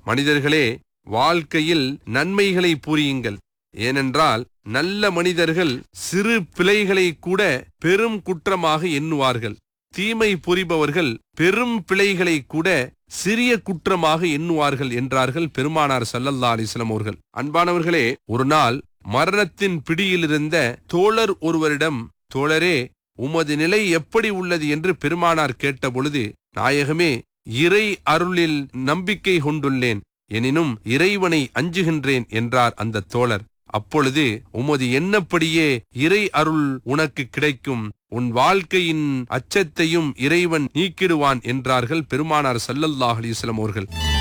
மனிதர்களே வாழ்க்கையில் நன்மைகளை புரியுங்கள் ஏனென்றால் நல்ல மனிதர்கள் சிறு பிழைகளை கூட பெரும் குற்றமாக எண்ணுவார்கள் தீமை புரிபவர்கள் பெரும் பிழைகளை கூட சிறிய குற்றமாக எண்ணுவார்கள் என்றார்கள் பெருமானார் சல்லல்லா அலிஸ்லாம் அவர்கள் அன்பானவர்களே ஒரு நாள் மரணத்தின் பிடியிலிருந்த தோழர் ஒருவரிடம் தோழரே உமது நிலை எப்படி உள்ளது என்று பெருமானார் கேட்டபொழுது நாயகமே இறை அருளில் நம்பிக்கை கொண்டுள்ளேன் எனினும் இறைவனை அஞ்சுகின்றேன் என்றார் அந்த தோழர் அப்பொழுது உமது எண்ணப்படியே இறை அருள் உனக்கு கிடைக்கும் உன் வாழ்க்கையின் அச்சத்தையும் இறைவன் நீக்கிடுவான் என்றார்கள் பெருமானார் சல்லல்லாஹ் அலிஸ்லாம் அவர்கள்